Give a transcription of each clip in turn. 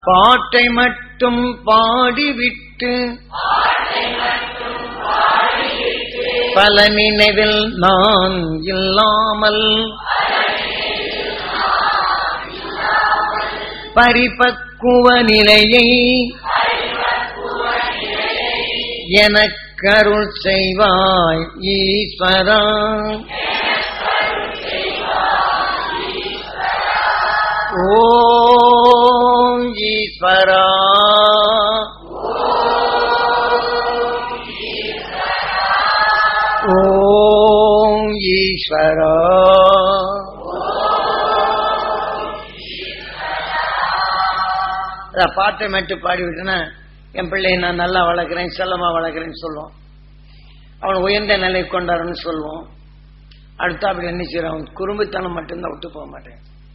பாட்டை மட்டும் பாடிவிட்டு பல நினைவில் நான் இல்லாமல் பரிபக்குவ நிலையை எனக்கருள் செய்வாய் ஈஸ்வரா ஓம் ஈஸ்வரா ஓம் ஈஸ்வரா அதான் பாட்டை மட்டும் பாடிவிட்டேன்னா என் பிள்ளையை நான் நல்லா வளர்க்குறேன் செல்லமா வளர்க்குறேன்னு சொல்லுவோம் அவன் உயர்ந்த நிலை கொண்டாருன்னு சொல்லுவோம் அடுத்து அப்படி என்ன செய்யறான் அவன் குறும்புத்தனம் மட்டும்தான் விட்டு போக மாட்டேன்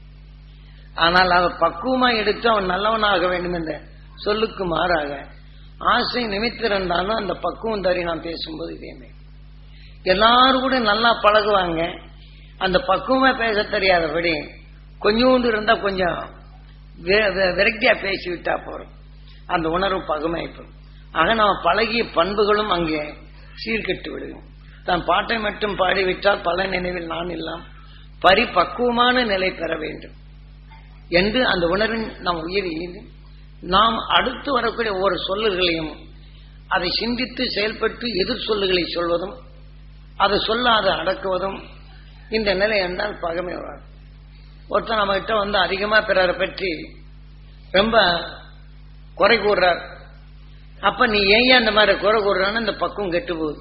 ஆனால் அவன் பக்குவமா எடுத்து அவன் நல்லவனாக வேண்டும் என்ற சொல்லுக்கு மாறாக ஆசை நிமித்திருந்தாலும் அந்த பக்குவம் தறி நான் பேசும்போது இதேமே எல்லாரும் கூட நல்லா பழகுவாங்க அந்த பக்குவமா பேச தெரியாதபடி கொஞ்சோண்டு இருந்தா கொஞ்சம் வி- வி- விரக்தியா பேசி விட்டா போறோம் அந்த உணர்வு பகுமைப்படும் ஆக நாம் பழகிய பண்புகளும் அங்கே சீர்கெட்டு விடுவோம் தான் பாட்டை மட்டும் பாடிவிட்டால் பல நினைவில் நான் இல்லாம் பரிபக்குவமான நிலை பெற வேண்டும் என்று அந்த உணர்வின் நாம் உயிர் ஈந்து நாம் அடுத்து வரக்கூடிய ஒவ்வொரு சொல்லுகளையும் அதை சிந்தித்து செயல்பட்டு எதிர் சொல்லுகளை சொல்வதும் அதை சொல்லாத அடக்குவதும் இந்த நிலை என்றால் பகமை வராது ஒருத்தர் நம்ம கிட்ட வந்து அதிகமா பிறரை பற்றி ரொம்ப குறை கூறுறார் அப்ப நீ ஏன் அந்த மாதிரி குறை கூறுறான்னு இந்த பக்குவம் கெட்டு போகுது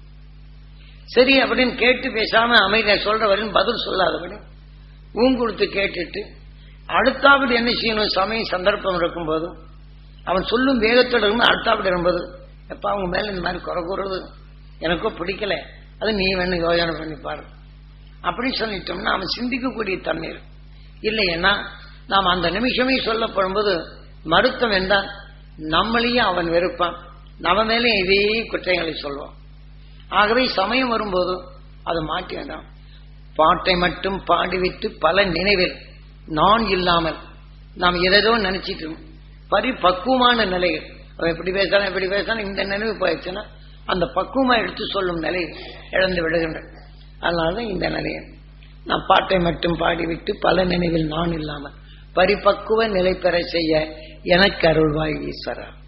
சரி அப்படின்னு கேட்டு பேசாம அமைதியா சொல்ற வரையும் பதில் சொல்லாதபடி ஊங்குடுத்து கேட்டுட்டு அடுத்தாப்படி என்ன செய்யணும் சமயம் சந்தர்ப்பம் இருக்கும்போது அவன் சொல்லும் வேகத்தோடு இருக்கும் அடுத்தாப்படி இருக்கும்போது எப்ப அவங்க மேல இந்த மாதிரி குறை கூறுறது எனக்கோ பிடிக்கல அது நீ வேணும் யோசனை பண்ணி பாரு அப்படின்னு சொல்லிட்டோம்னா அவன் சிந்திக்கக்கூடிய தண்ணீர் இல்லைன்னா நாம் அந்த நிமிஷமே சொல்லப்படும்போது மருத்துவம் என்றால் நம்மளையும் அவன் வெறுப்பான் நம்ம மேலே இதே குற்றங்களை சொல்வான் ஆகவே சமயம் வரும்போது அது மாற்றி வேண்டாம் பாட்டை மட்டும் பாடிவிட்டு பல நினைவில் நான் இல்லாமல் நாம் எதோ நினைச்சிட்டு பரிபக்குவமான நிலைகள் அவன் எப்படி பேசலாம் எப்படி பேசலாம் இந்த நினைவு போயிடுச்சுன்னா அந்த பக்குவமா எடுத்து சொல்லும் நிலை இழந்து விடுகின்றன அதனாலதான் இந்த நிலையை நான் பாட்டை மட்டும் பாடிவிட்டு பல நினைவில் நான் இல்லாமல் பரிபக்குவ நிலை பெற செய்ய எனக்கு அருள்வாய் ஈஸ்வரா